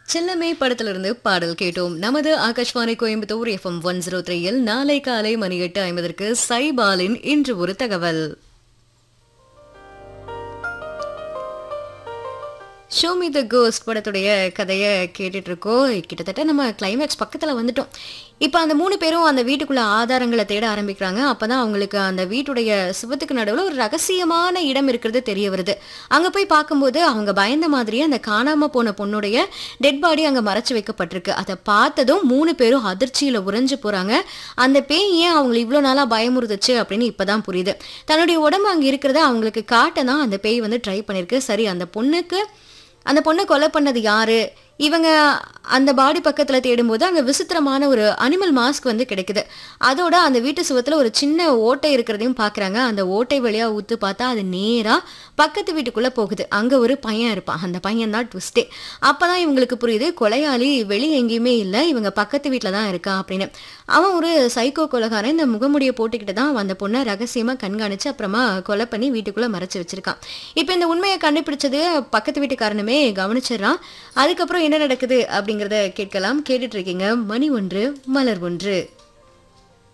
செல்லமே படத்திலிருந்து பாடல் கேட்டோம் நமது Akashvani Coimbatore FM one zero த்ரீயில் நாளை காலை மணி எட்டு ஐம்பதற்கு சைபாலின் இன்று ஒரு தகவல் ஷோ மீ த கோஸ்ட் படத்துடைய கதையை கேட்டுட்டு இருக்கோம் கிட்டத்தட்ட நம்ம கிளைமேக்ஸ் பக்கத்தில் வந்துட்டோம் இப்போ அந்த மூணு பேரும் அந்த வீட்டுக்குள்ள ஆதாரங்களை தேட ஆரம்பிக்கிறாங்க அப்பதான் அவங்களுக்கு அந்த வீட்டுடைய சுவத்துக்கு நடுவில் ஒரு ரகசியமான இடம் இருக்கிறது தெரிய வருது அங்கே போய் பார்க்கும்போது அவங்க பயந்த மாதிரியே அந்த காணாம போன பொண்ணுடைய டெட் பாடி அங்கே மறைச்சு வைக்கப்பட்டிருக்கு அதை பார்த்ததும் மூணு பேரும் அதிர்ச்சியில் உறைஞ்சு போறாங்க அந்த பேய் ஏன் அவங்களை இவ்வளோ நாளாக பயமுறுத்துச்சு அப்படின்னு இப்பதான் புரியுது தன்னுடைய உடம்பு அங்கே இருக்கிறத அவங்களுக்கு காட்ட தான் அந்த பேய் வந்து ட்ரை பண்ணியிருக்கு சரி அந்த பொண்ணுக்கு அந்த பொண்ணை கொலை பண்ணது யாரு இவங்க அந்த பாடி பக்கத்தில் தேடும்போது அங்கே விசித்திரமான ஒரு அனிமல் மாஸ்க் வந்து கிடைக்குது அதோட அந்த வீட்டு சுவத்தில் ஒரு சின்ன ஓட்டை இருக்கிறதையும் பார்க்குறாங்க அந்த ஓட்டை வழியாக ஊத்து பார்த்தா அது நேராக பக்கத்து வீட்டுக்குள்ளே போகுது அங்கே ஒரு பையன் இருப்பான் அந்த பையன் தான் ட்விஸ்டே அப்போ தான் இவங்களுக்கு புரியுது கொலையாளி வெளியே எங்கேயுமே இல்லை இவங்க பக்கத்து வீட்டில் தான் இருக்கான் அப்படின்னு அவன் ஒரு சைக்கோ கொலைகாரன் இந்த முகமுடியை போட்டுக்கிட்டு தான் அந்த பொண்ணை ரகசியமாக கண்காணிச்சு அப்புறமா கொலை பண்ணி வீட்டுக்குள்ளே மறைச்சு வச்சிருக்கான் இப்போ இந்த உண்மையை கண்டுபிடிச்சது பக்கத்து வீட்டுக்காரனுமே கவனிச்சிடுறான் அதுக்கப்புறம் என்ன நடக்குது அப்படிங்கிறத கேட்கலாம் கேட்டுட்டு இருக்கீங்க மணி ஒன்று மலர் ஒன்று